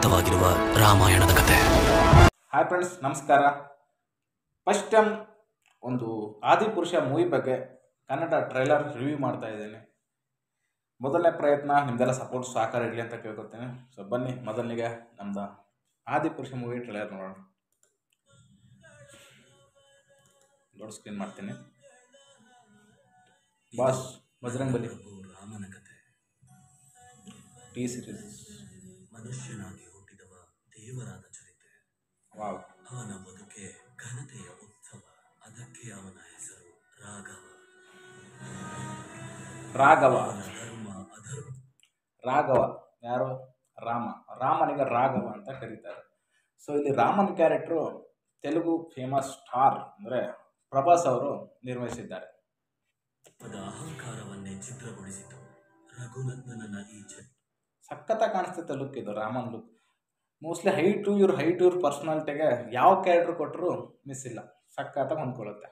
ಜೀವಂತವಾಗಿರುವ ರಾಮಾಯಣದ ಕತೆ hi friends ನಮಸ್ಕಾರ ಫಸ್ಟ್ ಟೈಮ್ ಒಂದು ಆದಿಪುರುಷ ಮೂವಿ ಬಗ್ಗೆ ಕನ್ನಡ ಟ್ರೈಲರ್ ರಿವ್ಯೂ ಮಾಡ್ತಾ ಇದ್ದೇನೆ ಮೊದಲನೇ ಪ್ರಯತ್ನ ನಿಮ್ದೆಲ್ಲ ಸಪೋರ್ಟ್ ಸಹಕಾರ ಇರಲಿ ಅಂತ ಕೇಳ್ಕೊತೀನಿ ಸೊ ಬನ್ನಿ ಮೊದಲನಿಗೆ ನಮ್ದು ಆದಿಪುರುಷ ಮೂವಿ ಟ್ರೈಲರ್ ನೋಡೋಣ ದೊಡ್ಡ ಸ್ಕ್ರೀನ್ ಮಾಡ್ತೀನಿ ಬಾಸ್ ಬಜರಂಗ್ ಬಲಿ ರಾಮನ ಕತೆ ಟಿ ಸೀರೀಸ್ ಮನುಷ್ಯನಾಗಿ ಹುಟ್ಟಿದವ ದೇವರಾದ ಚರಿತೆ ವಾವ್ ಅವನ ಬದುಕೆ ಘನತೆಯ ಉತ್ಸವ ಅದಕ್ಕೆ ಅವನ ಹೆಸರು ರಾಘವ ರಾಘವ ಅವನ ಧರ್ಮ ಅಧರ್ಮ ರಾಘವ ಯಾರು ರಾಮ ರಾಮನಿಗೆ ರಾಘವ ಅಂತ ಕರೀತಾರೆ ಸೊ ಇಲ್ಲಿ ರಾಮನ ಕ್ಯಾರೆಕ್ಟ್ರು ತೆಲುಗು ಫೇಮಸ್ ಸ್ಟಾರ್ ಅಂದರೆ ಪ್ರಭಾಸ್ ಅವರು ನಿರ್ವಹಿಸಿದ್ದಾರೆ ಪದ ಅಹಂಕಾರವನ್ನೇ ಚಿತ್ರಗೊಳಿಸಿತು ರಘುನಂದನನ ಈ ಚರಿತೆ ಸಖತ್ತ ಕಾಣಿಸ್ತೈತೆ ಲುಕ್ ಇದು ರಾಮನ್ ಲುಕ್ ಮೋಸ್ಟ್ಲಿ ಹೈಟು ಇವ್ರ ಹೈಟು ಇವ್ರ ಪರ್ಸ್ನಾಲಿಟಿಗೆ ಯಾವ ಕ್ಯಾರೆಕ್ಟರ್ ಕೊಟ್ಟರು ಮಿಸ್ ಇಲ್ಲ ಸಖತ್ತಾಗಿ ಹೊಂದ್ಕೊಳ್ಳುತ್ತೆ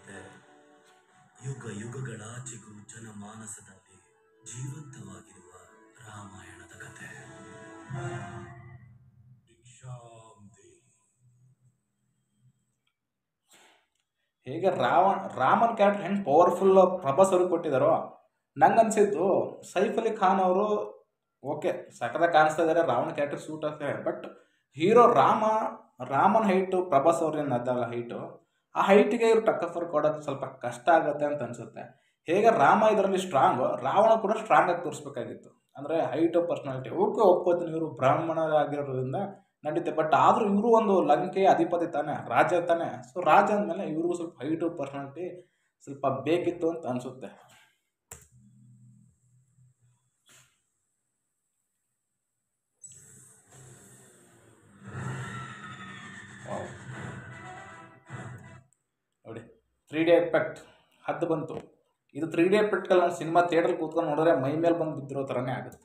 ಯುಗ ಯುಗಗಳಾಚೆಗೂ ಜನಮಾನಸದಲ್ಲಿ ಜೀವಂತವಾಗಿರುವ ರಾಮಾಯಣದ ಕತೆ ಹೇಗೆ ರಾವಣ ರಾಮನ್ ಕ್ಯಾರೆಕ್ಟರ್ ಹೆಂಗೆ ಪವರ್ಫುಲ್ ಪ್ರಭಾಸ್ ಅವ್ರಿಗೆ ಕೊಟ್ಟಿದ್ದಾರೋ ನಂಗೆ ಅನ್ಸಿದ್ದು ಸೈಫ್ ಅಲಿ ಖಾನ್ ಅವರು ಓಕೆ ಸಖತ್ತಾಗಿ ಕಾಣಿಸ್ತಾ ಇದ್ದಾರೆ ರಾವಣ ಕ್ಯಾರೆಕ್ಟರ್ ಸೂಟ್ ಆಗ್ತದೆ ಬಟ್ ಹೀರೋ ರಾಮ ರಾಮನ್ ಹೈಟು ಪ್ರಭಾಸ್ ಅವ್ರೇನು ಅದಲ್ಲ ಹೈಟು ಆ ಹೈಟಿಗೆ ಇವ್ರು ಟಕ್ಕಫರ್ ಕೊಡೋದು ಸ್ವಲ್ಪ ಕಷ್ಟ ಆಗುತ್ತೆ ಅಂತ ಅನ್ಸುತ್ತೆ ಹೇಗೆ ರಾಮ ಇದರಲ್ಲಿ ಸ್ಟ್ರಾಂಗು ರಾವಣ ಕೂಡ ಸ್ಟ್ರಾಂಗ್ ಆಗಿ ತೋರಿಸ್ಬೇಕಾಗಿತ್ತು ಅಂದರೆ ಹೈಟು ಪರ್ಸ್ನಾಲಿಟಿ ಓಕೆ ಒಪ್ಕೋತೀನಿ ಇವರು ಬ್ರಾಹ್ಮಣರಾಗಿರೋದ್ರಿಂದ ನಡೀತೆ ಬಟ್ ಆದರೂ ಇವರು ಒಂದು ಲಂಕೆಯ ಅಧಿಪತಿ ತಾನೆ ರಾಜ ತಾನೆ ಸೊ ರಾಜ ಅಂದಮೇಲೆ ಇವ್ರಿಗೂ ಸ್ವಲ್ಪ ಹೈಟು ಪರ್ಸನಾಲಿಟಿ ಸ್ವಲ್ಪ ಬೇಕಿತ್ತು ಅಂತ ಅನಿಸುತ್ತೆ ನೋಡಿ ತ್ರೀ ಡಿ ಎಫೆಕ್ಟ್ ಹದ್ದು ಬಂತು ಇದು ತ್ರೀ ಡಿ ಎಫೆಕ್ಟಲ್ಲಿ ನಾವು ಸಿನಿಮಾ ಥಿಯೇಟ್ರಲ್ಲಿ ಕೂತ್ಕೊಂಡು ನೋಡಿದ್ರೆ ಮೈ ಮೇಲೆ ಬಂದು ಬಿದ್ದಿರೋ ಥರನೇ ಆಗುತ್ತೆ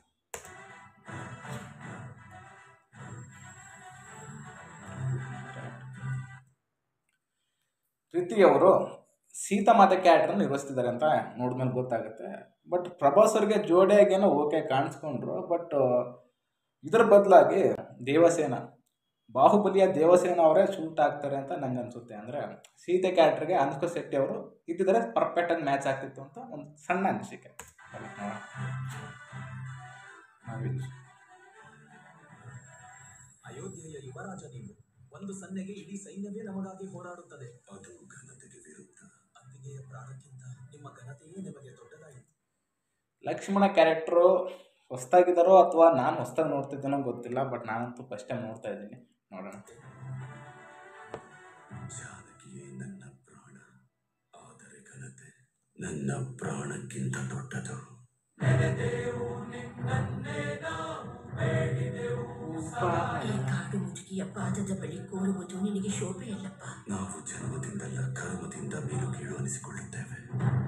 ಪ್ರೀತಿ ಅವರು ಸೀತಾ ಮಾತೆ ಕ್ಯಾರೆಕ್ಟರ್ ನಿರ್ವಹಿಸ್ತಿದ್ದಾರೆ ಅಂತ ನೋಡಿದ್ಮೇಲೆ ಗೊತ್ತಾಗುತ್ತೆ ಬಟ್ ಪ್ರಭಾಸ್ ಅವ್ರಿಗೆ ಜೋಡಿಯಾಗೇನೋ ಓಕೆ ಕಾಣಿಸ್ಕೊಂಡ್ರು ಬಟ್ ಇದರ ಬದಲಾಗಿ ದೇವಸೇನ ಬಾಹುಬಲಿಯ ದೇವಸೇನ ಅವರೇ ಶೂಟ್ ಆಗ್ತಾರೆ ಅಂತ ನಂಗೆ ಅನಿಸುತ್ತೆ ಅಂದರೆ ಸೀತೆ ಕ್ಯಾರೆಕ್ಟರ್ಗೆ ಅನುಷ್ಕಾ ಶೆಟ್ಟಿ ಅವರು ಇದ್ದಿದ್ರೆ ಪರ್ಫೆಕ್ಟಾಗಿ ಮ್ಯಾಚ್ ಆಗ್ತಿತ್ತು ಅಂತ ಒಂದು ಸಣ್ಣ ಅನಿಸಿಕೆ ಬನ್ನಿ ನೋಡೋಣ. ನಾವಿಲ್ಲಿ. ಅಯೋಧ್ಯೆಯ ಯುವರಾಜ ನೀವು ಒಂದು ಸನ್ನೆಗೆ ಇಡೀ ಸೈನ್ಯವೇ ನಮಗಾಗಿ ಹೋರಾಡುತ್ತದೆ ಅದು ಘನತೆಗೆ ವಿರುದ್ಧ ಅಂಬಿಗೆಯ ಪ್ರಾಣಕ್ಕಿಂತ ನಿಮ್ಮ ಘನತೆಯೇ ನಿಮಗೆ ದೊಡ್ಡದಾಯಿತು ಲಕ್ಷ್ಮಣ ಕ್ಯಾರೆಕ್ಟ್ರು ಹೊಸ್ದಾಗಿದ್ದಾರೋ ಅಥವಾ ನಾನು ಹೊಸ್ದಾಗಿ ನೋಡ್ತಿದ್ದೀನೋ ಗೊತ್ತಿಲ್ಲ ಬಟ್ ನಾನಂತೂ ಫಸ್ಟ್ ಟೈಮ್ ನೋಡ್ತಾ ಇದ್ದೀನಿ ನೋಡೋಣ ಜಾನಕಿಯೇ ನನ್ನ ಪ್ರಾಣ ಆದರೆ ಘನತೆ ನನ್ನ ಪ್ರಾಣಕ್ಕಿಂತ ದೊಡ್ಡದು ಈ ಕಾಡು ಮುದುಕಿಯ ಪಾದದ ಬಳಿ ಕೋರುವುದು ನಿನಗೆ ಶೋಭೆಯಲ್ಲಪ್ಪ ನಾವು ಜನ್ಮದಿಂದಲ್ಲ ಕರ್ಮದಿಂದ ಮೇಲು ಕೀಳು ಅನಿಸಿಕೊಳ್ಳುತ್ತೇವೆ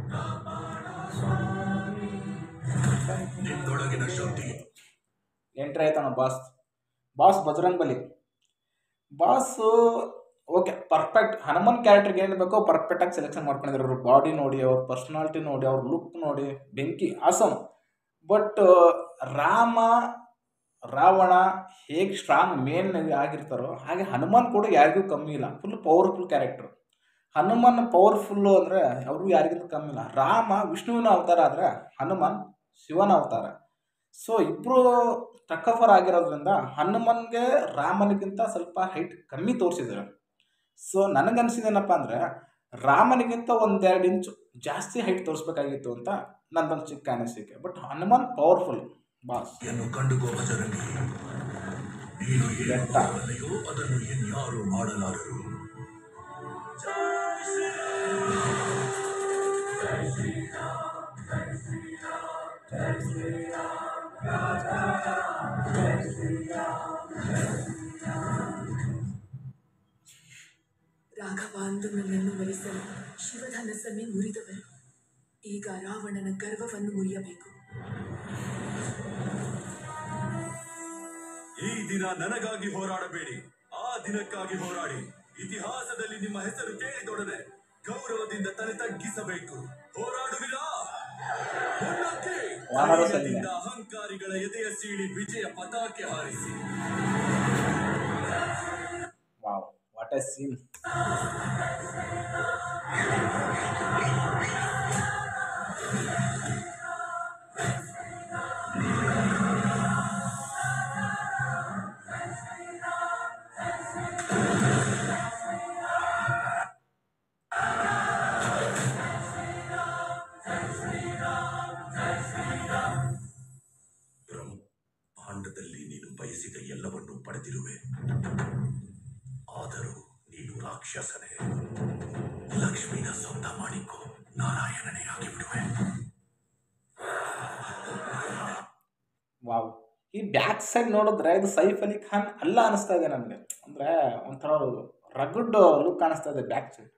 ನಿನ್ನೊಳಗಿನ ಶಕ್ತಿ ಎಂಟ್ರಿ ಆಯ್ತಾನ boss boss Bajrang Bali boss okay perfect Hanuman ಕ್ಯಾರೆಕ್ಟರ್ಗೆ ಏನು ಬೇಕೋ ಪರ್ಫೆಕ್ಟಾಗಿ ಸೆಲೆಕ್ಷನ್ ಮಾಡ್ಕೊಂಡಿದ್ದಾರೆ ಅವ್ರ ಬಾಡಿ ನೋಡಿ ಅವ್ರ ಪರ್ಸ್ನಾಲಿಟಿ ನೋಡಿ ಅವ್ರ ಲುಕ್ ನೋಡಿ ಬೆಂಕಿ ಆಸಮ್ ಬಟ್ ರಾಮ ರಾವಣ ಹೇಗೆ ಸ್ಟ್ರಾಂಗ್ ಮೇನ್ ಆಗಿರ್ತಾರೋ ಹಾಗೆ ಹನುಮಾನ್ ಕೂಡ ಯಾರಿಗೂ ಕಮ್ಮಿ ಇಲ್ಲ full powerful character Hanuman powerful ಅಂದರೆ ಅವ್ರಿಗೂ ಯಾರಿಗಿಂತ ಕಮ್ಮಿ ಇಲ್ಲ ರಾಮ ವಿಷ್ಣುವಿನ ಅವತಾರ ಆದರೆ ಹನುಮಾನ್ ಶಿವನ ಅವತಾರ ಸೊ ಇಬ್ಬರು ಟಕ್ಕಫರ್ ಆಗಿರೋದ್ರಿಂದ ಹನುಮನ್ಗೆ ರಾಮನಿಗಿಂತ ಸ್ವಲ್ಪ ಹೈಟ್ ಕಮ್ಮಿ ತೋರಿಸಿದ್ದಾರೆ ಸೊ ನನಗನ್ಸಿದೇನಪ್ಪ ಅಂದರೆ ರಾಮನಿಗಿಂತ ಒಂದೆರಡು ಇಂಚು ಜಾಸ್ತಿ ಹೈಟ್ ತೋರಿಸ್ಬೇಕಾಗಿತ್ತು ಅಂತ ನಂದೊಂದು ಚಿಕ್ಕ ಅನಿಸಿಕೆ ಬಟ್ ಹನುಮಾನ್ ಪವರ್ಫುಲ್ ಬಾಸ್ ಯನ್ನು ಕಂಡುಕೋ ಭಜರಂಗಿ ನೀನು ಏನು ಬೆಟ್ಟ. ಮಾಡಬಲ್ಲೆಯೋ ಅದನ್ನು ಇನ್ಯಾರು ಮಾಡಲಾರರು ರಾಘವ ಅಂದು ನನ್ನನ್ನು ವರಿಸಲು ಶಿವಧನಸ್ಸನ್ನೇ ಮುರಿದವರು ಈಗ ರಾವಣನ ಗರ್ವವನ್ನು ಮುರಿಯಬೇಕು ಈ ದಿನ ನನಗಾಗಿ ಹೋರಾಡಬೇಡಿ ಆ ದಿನಕ್ಕಾಗಿ ಹೋರಾಡಿ ಇತಿಹಾಸದಲ್ಲಿ ನಿಮ್ಮ ಹೆಸರು ಕೇಳಿದೊಡನೆ ಗೌರವದಿಂದ ತಲೆ ತಗ್ಗಿಸಬೇಕು ಹೋರಾಡುವಿರಾ ಮುನ್ನಕ್ಕೆ ವಾನರ ಸೈನ್ಯ. ಧೈರ್ಯದಿಂದ ಅಹಂಕಾರಿಗಳ ಎದೆಯ ಸೀಳಿ ವಿಜಯ ಪತಾಕೆ ಹಾರಿಸಿ ಬೆಸ್ಟ್ ಸೀನ್ ಬ್ರಹ್ಮಾಂಡದಲ್ಲಿ ನೀನು ಬಯಸಿದ ಎಲ್ಲವನ್ನೂ ಪಡೆದಿರುವೆ ಆದರೂ ನೀನು ರಾಕ್ಷಸನೇ ಲಕ್ಷ್ಮಿನ ಸ್ವಂತ ಮಾಡಿಕೊ ನಾರಾಯಣನೇ ಆಗಿಬಿಡುವೆ ವಾವ್ ಈ ಬ್ಯಾಕ್ ಸೈಡ್ ನೋಡಿದ್ರೆ ಇದು ಸೈಫ್ ಅಲಿ ಖಾನ್ ಅಲ್ಲ ಅನಿಸ್ತಾ ಇದೆ ನನಗೆ ಅಂದರೆ ಒಂಥರ ರಗುಡ್ ಲುಕ್ ಕಾಣಿಸ್ತಾ ಇದೆ ಬ್ಯಾಕ್ ಸೈಡ್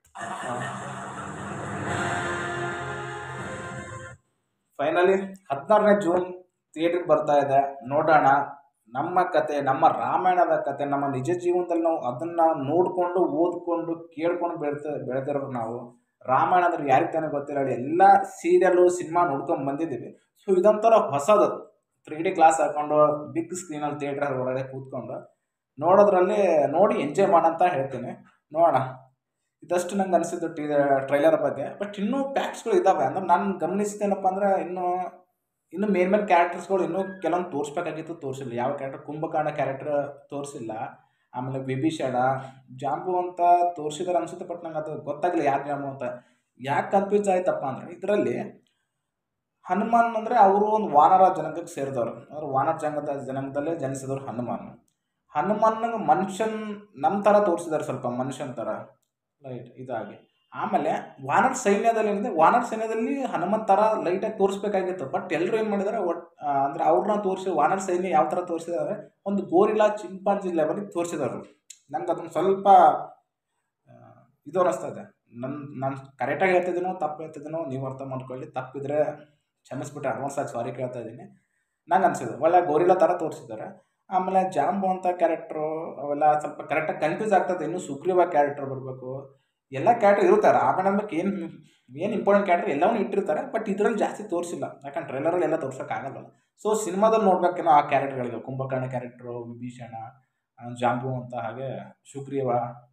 ಫೈನಲಿ ಹದಿನಾರನೇ ಜೂನ್ ಥಿಯೇಟ್ರಿಗೆ ಬರ್ತಾ ಇದೆ ನೋಡೋಣ ನಮ್ಮ ಕತೆ ನಮ್ಮ ರಾಮಾಯಣದ ಕತೆ ನಮ್ಮ ನಿಜ ಜೀವನದಲ್ಲಿ ನಾವು ಅದನ್ನು ನೋಡಿಕೊಂಡು ಓದ್ಕೊಂಡು ಕೇಳ್ಕೊಂಡು ಬೆಳ್ತ ಬೆಳೆದಿರೋರು ನಾವು ರಾಮಾಯಣ ಅಂದ್ರೆ ಯಾರಿಗೆ ತಾನೇ ಗೊತ್ತಿರಲ್ಲ ಎಲ್ಲ ಸೀರಿಯಲ್ಲು ಸಿನಿಮಾ ನೋಡ್ಕೊಂಡು ಬಂದಿದ್ದೀವಿ ಸೊ ಇದೊಂಥರ ಹೊಸದು ತ್ರೀ ಡಿ ಕ್ಲಾಸ್ ಹಾಕೊಂಡು ಬಿಗ್ ಸ್ಕ್ರೀನಲ್ಲಿ ಥಿಯೇಟ್ರ್ ಒಳಗಡೆ ಕೂತ್ಕೊಂಡು ನೋಡೋದ್ರಲ್ಲಿ ನೋಡಿ ಎಂಜಾಯ್ ಮಾಡಂತ ಹೇಳ್ತೀನಿ ನೋಡೋಣ ಇದಷ್ಟು ನಂಗೆ ಅನಿಸಿದ್ದು ಟಿ ಟ್ರೈಲರ್ ಬಗ್ಗೆ ಬಟ್ ಇನ್ನೂ ಪ್ಯಾಕ್ಸ್ಗಳು ಇದ್ದಾವೆ ಅಂದ್ರೆ ನಾನು ಗಮನಿಸಿದ್ದೇನಪ್ಪ ಅಂದ್ರೆ ಇನ್ನೂ ಇನ್ನು ಮೇನ್ ಮೇನ್ ಕ್ಯಾರೆಕ್ಟರ್ಸ್ಗಳು ಇನ್ನೂ ಕೆಲವೊಂದು ತೋರಿಸ್ಬೇಕಾಗಿತ್ತು ತೋರಿಸಿಲ್ಲ ಯಾವ ಕ್ಯಾರೆಕ್ಟರ್ ಕುಂಭಕರ್ಣ ಕ್ಯಾರೆಕ್ಟರ್ ತೋರಿಸಿಲ್ಲ ಆಮೇಲೆ ವಿಭೀಷಣ ಜಾಂಬು ಅಂತ ತೋರಿಸಿದಾರೆ ಅನ್ಸುತ್ತೆ ಬಟ್ ನಂಗೆ ಅದು ಗೊತ್ತಾಗಲಿಲ್ಲ ಯಾರು ಜಾಂಬು ಅಂತ ಯಾಕೆ ಕನ್ಫ್ಯೂಸ್ ಆಯ್ತಪ್ಪ ಅಂದರೆ ಇದರಲ್ಲಿ ಹನುಮಾನ್ ಅಂದರೆ ಅವರು ಒಂದು ವಾನರ ಜನಾಂಗಕ್ಕೆ ಸೇರಿದವರು ಅಂದ್ರೆ ವಾನರ ಜನಾಂಗದ ಜನಾಂಗದಲ್ಲೇ ಜನಿಸಿದವರು ಹನುಮಾನ್ ಹನುಮಾನ್ಗೆ ಮನುಷ್ಯನ್ ನಮ್ಮ ಥರ ತೋರಿಸಿದ್ದಾರೆ ಸ್ವಲ್ಪ ಮನುಷ್ಯನ ಥರ ಲೈಟ್ ಇದಾಗಿ ಆಮೇಲೆ ವಾನರ್ ಸೈನ್ಯದಲ್ಲಿ ಏನಿದೆ ವಾನರ್ ಸೈನ್ಯದಲ್ಲಿ ಹನುಮಂತ ಥರ ಲೈಟಾಗಿ ತೋರಿಸ್ಬೇಕಾಗಿತ್ತು ಬಟ್ ಎಲ್ಲರೂ ಏನು ಮಾಡಿದ್ದಾರೆ ಒಟ್ ಅಂದರೆ ಅವ್ರನ್ನ ತೋರಿಸಿ ವಾನರ್ ಸೈನ್ಯ ಯಾವ ಥರ ತೋರಿಸಿದ್ದಾರೆ ಒಂದು ಗೋರಿಲಾ ಚಿಂಪಾಂಜಿ ಲೆವೆಲಿಗೆ ತೋರಿಸಿದ್ದಾರೆ ನಂಗೆ ಅದನ್ನು ಸ್ವಲ್ಪ ಆ, ಇದು ಅನ್ನಿಸ್ತಾ ಇದೆ ನನ್ನ ನಾನು ಕರೆಕ್ಟಾಗಿ ಹೇಳ್ತಿದ್ದೀನೋ ತಪ್ಪು ಹೇಳ್ತಿದ್ದೀನೋ ನೀವು ಅರ್ಥ ಮಾಡ್ಕೊಳ್ಳಿ ತಪ್ಪಿದ್ರೆ ಕ್ಷಮಿಸ್ಬಿಟ್ಟು ಅಡ್ವಾನ್ಸ್ ಆಗಿ ಸಾರಿ ಕೇಳ್ತಾ ಇದ್ದೀನಿ ನಂಗೆ ಅನಿಸಿದೆ ಒಳ್ಳೆ ಗೋರಿಲಾ ಥರ ತೋರಿಸಿದ್ದಾರೆ ಆಮೇಲೆ ಜಾಂಬು ಅಂತ ಕ್ಯಾರೆಕ್ಟ್ರು ಅವೆಲ್ಲ ಸ್ವಲ್ಪ ಕರೆಕ್ಟಾಗಿ ಕನ್ಫ್ಯೂಸ್ ಆಗ್ತದೆ ಇನ್ನೂ ಸುಗ್ರೀವ ಕ್ಯಾರೆಕ್ಟರ್ ಬರಬೇಕು ಎಲ್ಲ ಕ್ಯಾರೆಕ್ಟರ್ ಇರ್ತಾರೆ ಆಮೇಲೆ ಏನು ಏನು ಇಂಪಾರ್ಟೆಂಟ್ ಕ್ಯಾರೆಕ್ಟರ್ ಎಲ್ಲವನ್ನೂ ಇಟ್ಟಿರ್ತಾರೆ ಬಟ್ ಇದರಲ್ಲಿ ಜಾಸ್ತಿ ತೋರಿಸಿಲ್ಲ ಯಾಕಂದ್ರೆ ಟ್ರೈಲರಲ್ಲಿ ಎಲ್ಲ ತೋರ್ಸೋಕ್ಕಾಗಲ್ಲ ಸೊ ಸಿನಿಮಾದಲ್ಲಿ ನೋಡ್ಬೇಕೇನೋ ಆ ಕ್ಯಾರೆಕ್ಟರ್ಗಳಿಗೆ ಕುಂಭಕರ್ಣ ಕ್ಯಾರೆಕ್ಟ್ರು ವಿಭೀಷಣ ಆ, ಜಾಂಬು ಅಂತ ಹಾಗೆ ಸುಗ್ರೀವ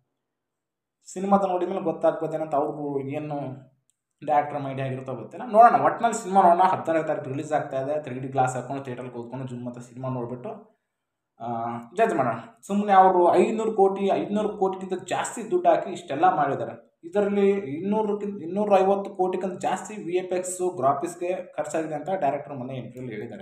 ಸಿನಿಮಾದ ನೋಡಿದ ಮೇಲೆ ಗೊತ್ತಾಗ್ಬೋದೇನಂತ ಅವ್ರಿಗೂ ಏನು ಡೈರೆಕ್ಟರ್ ಮೈಂಡ್ ಆಗಿರುತ್ತೋ ಗೊತ್ತಿಲ್ಲ ನೋಡೋಣ ಒಟ್ಟಿನಲ್ಲಿ ಸಿನಿಮಾ ನೋಡೋಣ ಹದಿನಾರನೇ ತಾರೀಕು ರಿಲೀಸ್ ಆಗ್ತಾ ಇದೆ ತ್ರೀ ಡಿ ಗ್ಲಾಸ್ ಹಾಕೊಂಡು ಥಿಯೇಟರ್ಗೆ ಕೂತ್ಕೊಂಡು ಜುಮ್ ಮತ್ತು ಸಿನಿಮಾ ನೋಡಿಬಿಟ್ಟು ಜಡ್ಜ್ ಮಾಡೋಣ ಸುಮ್ಮನೆ ಅವರು ಐನೂರು ಕೋಟಿ ಐದುನೂರು ಕೋಟಿಗಿಂತ ಜಾಸ್ತಿ ದುಡ್ಡು ಹಾಕಿ ಇಷ್ಟೆಲ್ಲ ಮಾಡಿದ್ದಾರೆ ಇದರಲ್ಲಿ ಇನ್ನೂರಕ್ಕಿಂತ ಇನ್ನೂರ ಐವತ್ತು ಕೋಟಿಗಿಂತ ಜಾಸ್ತಿ ವಿ ಎಫ್ ಎಕ್ಸು ಗ್ರಾಫಿಕ್ಸ್ಗೆ ಖರ್ಚಾಗಿದೆ ಅಂತ ಡೈರೆಕ್ಟರ್ ಮೊನ್ನೆ ಇಂಟರ್ವ್ಯೂಲಿ ಹೇಳಿದ್ದಾರೆ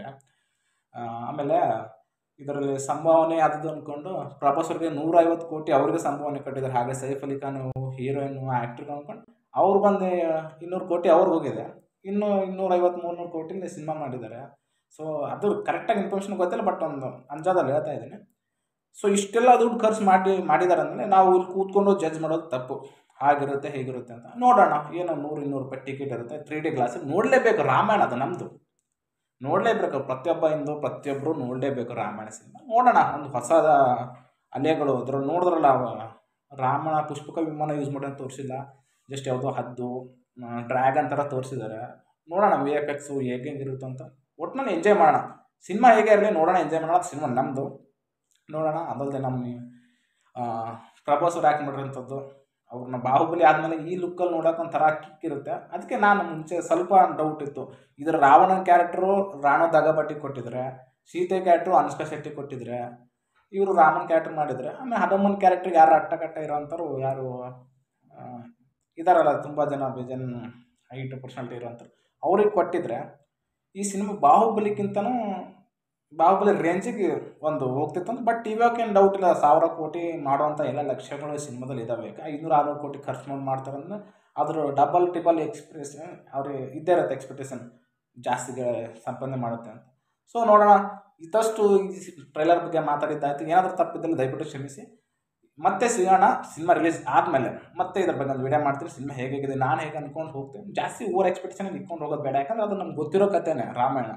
ಆ, ಆಮೇಲೆ ಇದರಲ್ಲಿ ಸಂಭಾವನೆ ಆದದ್ದು ಅಂದ್ಕೊಂಡು ಪ್ರಭಾಸ್ ಅವ್ರಿಗೆ ನೂರ ಐವತ್ತು ಕೋಟಿ ಅವ್ರಿಗೆ ಸಂಭಾವನೆ ಕಟ್ಟಿದ್ದಾರೆ ಹಾಗೆ ಸೈಫ್ ಅಲಿ ಖಾನ್ ಹೀರೋಯಿನ್ ಆ್ಯಕ್ಟ್ರಿಗೆ ಅಂದ್ಕೊಂಡು ಅವ್ರು ಬಂದು ಇನ್ನೂರು ಕೋಟಿ ಅವ್ರಿಗೆ ಹೋಗಿದೆ ಇನ್ನು ಇನ್ನೂರೈವತ್ತು ಮೂರ್ನೂರು ಕೋಟಿಲಿ ಸಿನಿಮಾ ಮಾಡಿದ್ದಾರೆ ಸೊ ಅದು ಕರೆಕ್ಟಾಗಿ ಇನ್ಫಾರ್ಮೇಷನ್ ಗೊತ್ತಿಲ್ಲ ಬಟ್ ಒಂದು ಅಂಜಾದಲ್ಲಿ ಹೇಳ್ತಾ ಇದ್ದೀನಿ ಸೊ ಇಷ್ಟೆಲ್ಲ ದುಡ್ಡು ಖರ್ಚು ಮಾಡಿ ಮಾಡಿದ್ದಾರೆ ಅಂದರೆ ನಾವು ಇಲ್ಲಿ ಕೂತ್ಕೊಂಡು ಜಡ್ಜ್ ಮಾಡೋದು ತಪ್ಪು ಹಾಗಿರುತ್ತೆ ಹೇಗಿರುತ್ತೆ ಅಂತ ನೋಡೋಣ ಏನೋ ನೂರು ಇನ್ನೂರು ರೂಪಾಯಿ ಟಿಕೆಟ್ ಇರುತ್ತೆ ತ್ರೀ ಡಿ ಗ್ಲಾಸ್ ನೋಡಲೇಬೇಕು ರಾಮಾಯಣ ಅದು ನಮ್ಮದು ನೋಡಲೇಬೇಕು ಪ್ರತಿಯೊಬ್ಬ ಇಂದು ಪ್ರತಿಯೊಬ್ಬರು ನೋಡಲೇಬೇಕು ರಾಮಾಯಣ ಸಿನಿಮಾ ನೋಡೋಣ ಒಂದು ಹೊಸದ ಅಲೆಗಳು ಅದ್ರಲ್ಲಿ ನೋಡಿದ್ರಲ್ಲ ಅವ ರಾಮನ ಪುಷ್ಪಕ ವಿಮಾನ ಯೂಸ್ ಮಾಡೋದು ತೋರಿಸಿಲ್ಲ ಜಸ್ಟ್ ಯಾವುದೋ ಹದ್ದು ಡ್ರ್ಯಾಗನ್ ಥರ ತೋರಿಸಿದ್ದಾರೆ ನೋಡೋಣ ವಿ ಎಫ್ ಎಕ್ಸು ಹೇಗೆ ಹೆಂಗಿರುತ್ತೆ ಅಂತ ಒಟ್ಟಿನಲ್ಲಿ ಎಂಜಾಯ್ ಮಾಡೋಣ ಸಿನಿಮಾ ಹೇಗೆ ಇರಲಿ ನೋಡೋಣ ಎಂಜಾಯ್ ಮಾಡೋಣ ಸಿನಿಮಾ ನಮ್ಮದು ನೋಡೋಣ ಅದಲ್ಲದೆ ನಮ್ಮ ಆ, ಪ್ರಭಾಸ್ ಅವ್ರು ಆ್ಯಕ್ಟ್ ಮಾಡಿರೋಂಥದ್ದು ಅವ್ರನ್ನ ಬಾಹುಬಲಿ ಆದಮೇಲೆ ಈ ಲುಕ್ಕಲ್ಲಿ ನೋಡೋಕೆ ಒಂಥರ ಕಿಕ್ ಇರುತ್ತೆ ಅದಕ್ಕೆ ನಾನು ಮುಂಚೆ ಸ್ವಲ್ಪ ಡೌಟ್ ಇತ್ತು ಇದರ ರಾವಣನ ಕ್ಯಾರೆಕ್ಟ್ರು ರಾಣೋ ದಗಬಟ್ಟಿ ಕೊಟ್ಟಿದ್ರೆ ಸೀತೆ ಕ್ಯಾರೆಕ್ಟ್ರು ಅನುಷ್ಕಾ ಶೆಟ್ಟಿ ಕೊಟ್ಟಿದ್ರೆ ಇವರು ರಾಮನ್ ಕ್ಯಾರೆಕ್ಟರ್ ಮಾಡಿದರೆ ಆಮೇಲೆ ಹನುಮನ್ ಕ್ಯಾರೆಕ್ಟ್ರಿಗೆ ಯಾರು ಅಟ್ಟಕಟ್ಟ ಇರೋಂಥವ್ರು ಯಾರು ಆ, ಇದಾರಲ್ಲ ತುಂಬ ಜನ ಬೇಜನ್ ಹೈಟ್ ಪರ್ಸನಾಲಿಟಿ ಇರೋಂಥವ್ರು ಅವ್ರಿಗೆ ಕೊಟ್ಟಿದ್ರೆ ಈ ಸಿನಿಮಾ ಬಾಹುಬಲಿಗಿಂತನೂ ಬಾಹುಬಲಿ ರೇಂಜಿಗೆ ಒಂದು ಹೋಗ್ತಿತ್ತು ಅಂತ ಬಟ್ ಇವಾಗ ಏನು ಡೌಟ್ ಇಲ್ಲ ಸಾವಿರ ಕೋಟಿ ಮಾಡುವಂಥ ಎಲ್ಲ ಲಕ್ಷ್ಯಗಳು ಈ ಸಿನಿಮಾದಲ್ಲಿ ಇದ್ದಾವೆ ಐನೂರು ಆರುನೂರು ಕೋಟಿ ಖರ್ಚು ಮಾಡಿ ಮಾಡ್ತಾರೆ ಅಂದ್ರೆ ಅದ್ರ ಡಬಲ್ ಟಿಬಲ್ ಎಕ್ಸ್ಪ್ರೆಸ್ ಅವ್ರಿಗೆ ಇದ್ದೇ ಇರುತ್ತೆ ಎಕ್ಸ್ಪೆಕ್ಟೇಷನ್ ಜಾಸ್ತಿ ಗ- ಸಂಪಾದನೆ ಮಾಡುತ್ತೆ ಅಂತ ಸೊ ನೋಡೋಣ ಇದಷ್ಟು ಟ್ರೈಲರ್ ಬಗ್ಗೆ ಮಾತಾಡಿದ್ದಾಯ್ತು ಏನಾದರೂ ತಪ್ಪಿದ್ದಲ್ಲಿ ದಯವಿಟ್ಟು ಕ್ಷಮಿಸಿ ಮತ್ತೆ ಸಿಗೋಣ ಸಿನಿಮಾ ರಿಲೀಸ್ ಆದಮೇಲೆ ಮತ್ತೆ ಇದ್ರ ಬಗ್ಗೆ ಒಂದು ವಿಡಿಯೋ ಮಾಡ್ತೀನಿ ಸಿನಿಮಾ ಹೇಗಿದೆ ನಾನು ಹೇಗೆ ಅಂದ್ಕೊಂಡು ಹೋಗ್ತೀನಿ ಜಾಸ್ತಿ ಓವರ್ ಎಕ್ಸ್ಪೆಕ್ಟೇಷನ್ ಇಟ್ಕೊಂಡು ಹೋಗೋದು ಬೇಡ ಯಾಕಂದ್ರೆ ಅದು ನಮ್ಗೆ ಗೊತ್ತಿರೋ ಕಥೆನೇ ರಾಮಾಯಣ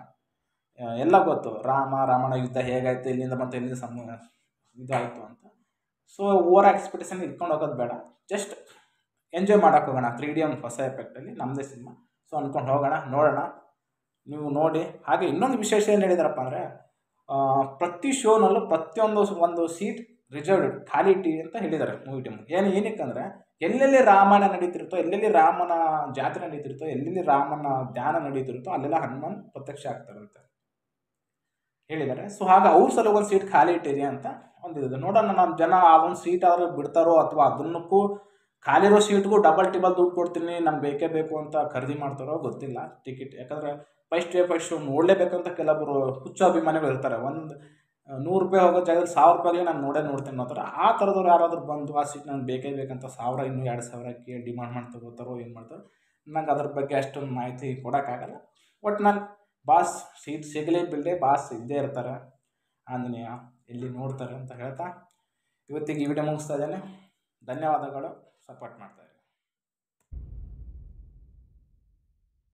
ಆ, ಎಲ್ಲ ಗೊತ್ತು ರಾಮ ರಾವಣ ಯುದ್ಧ ಹೇಗಾಯ್ತು ಇಲ್ಲಿಂದ ಮತ್ತೆ ಇಲ್ಲಿಂದ ಸಮ ಇದಾಯಿತು ಅಂತ ಸೊ ಓವರ್ ಎಕ್ಸ್ಪೆಕ್ಟೇಷನ್ ಇಟ್ಕೊಂಡು ಹೋಗೋದು ಬೇಡ ಜಸ್ಟ್ ಎಂಜಾಯ್ ಮಾಡೋಕೆ ಹೋಗೋಣ ತ್ರೀ ಡಿ ಒಂದು ಹೊಸ ಎಫೆಕ್ಟಲ್ಲಿ ನಮ್ಮದೇ ಸಿನಿಮಾ ಸೊ ಅಂದ್ಕೊಂಡು ಹೋಗೋಣ ನೋಡೋಣ ನೀವು ನೋಡಿ ಹಾಗೆ ಇನ್ನೊಂದು ವಿಶೇಷ ಏನು ಹೇಳಿದಾರಪ್ಪ ಅಂದರೆ ಪ್ರತಿ ಶೋನಲ್ಲೂ ಪ್ರತಿಯೊಂದು ಸ್- ಒಂದು ಸೀಟ್ ರಿಸರ್ವ್ಡ್ ಖಾಲಿ ಟಿ ಅಂತ ಹೇಳಿದ್ದಾರೆ ಮೂವಿ ಟೀಮ್ ಏನು ಏನಕ್ಕೆ ಅಂದರೆ ಎಲ್ಲೆಲ್ಲಿ ರಾಮಾಯಣ ನಡೀತಿರುತ್ತೋ ಎಲ್ಲೆಲ್ಲಿ ರಾಮನ ಜಾತ್ರೆ ನಡೀತಿರುತ್ತೋ ಎಲ್ಲೆಲ್ಲಿ ರಾಮನ ಧ್ಯಾನ ನಡೀತಿರುತ್ತೋ ಅಲ್ಲೆಲ್ಲ ಹನುಮಾನ್ ಪ್ರತ್ಯಕ್ಷ ಆಗ್ತಾರಂತೆ ಹೇಳಿದ್ದಾರೆ ಸೊ ಹಾಗೆ ಅವ್ರ ಸಲ ಒಂದು ಸೀಟ್ ಖಾಲಿ ಇಟ್ಟಿರಿ ಅಂತ ಒಂದಿದೆ ನೋಡೋಣ ನಮ್ಮ ಜನ ಆ ಒಂದು ಸೀಟ್ ಆದರೂ ಬಿಡ್ತಾರೋ ಅಥವಾ ಅದನ್ನಕ್ಕೂ ಖಾಲಿರೋ ಸೀಟ್ಗೂ ಡಬಲ್ ಟಿಬಲ್ ದುಡ್ಡು ಕೊಡ್ತೀನಿ ನಮ್ಗೆ ಬೇಕೇ ಬೇಕು ಅಂತ ಖರೀದಿ ಮಾಡ್ತಾರೋ ಗೊತ್ತಿಲ್ಲ ಟಿಕೆಟ್ ಯಾಕಂದರೆ ಫಸ್ಟ್ ಡೇ ಫಸ್ಟ್ ನೋಡಲೇಬೇಕಂತ ಕೆಲವರು ಹುಚ್ಚು ಅಭಿಮಾನಿಗಳು ಇರ್ತಾರೆ ಒಂದು ನೂರು ರೂಪಾಯಿ ಹೋಗೋ ಜಾಗದಲ್ಲಿ ಸಾವಿರ ರೂಪಾಯಿಗೆ ನಾನು ನೋಡೇ ನೋಡ್ತೀನಿ ಅನ್ನೋ ಥರ ಆ ಥರದವ್ರು ಯಾರಾದರೂ ಬಂದು ಆ ಸೀಟ್ ನನಗೆ ಬೇಕೇ ಬೇಕಂತ ಸಾವಿರ ಇನ್ನೂ ಎರಡು ಸಾವಿರ ಕೇಳಿ ಡಿಮಾಂಡ್ ಮಾಡಿ ತಗೋತಾರೋ ಏನು ಮಾಡ್ತಾರೋ ನಂಗೆ ಅದ್ರ ಬಗ್ಗೆ ಅಷ್ಟೊಂದು ಮಾಹಿತಿ ಕೊಡೋಕ್ಕಾಗಲ್ಲ ಒಟ್ನಲ್ಲಿ ಬಾಸ್ ಸೀಟ್ ಸಿಗಲಿ ಬಿಡಲಿ ಬಾಸ್ ಇದ್ದೇ ಇರ್ತಾರೆ ಆಂಜನೇಯ ಎಲ್ಲಿ ನೋಡ್ತಾರೆ ಅಂತ ಹೇಳ್ತಾ ಇವತ್ತಿಗೆ ಈ ವಿಡಿಯೋ ಮುಗಿಸ್ತಾ ಇದ್ದೇನೆ ಧನ್ಯವಾದಗಳು ಸಪೋರ್ಟ್ ಮಾಡ್ತಾ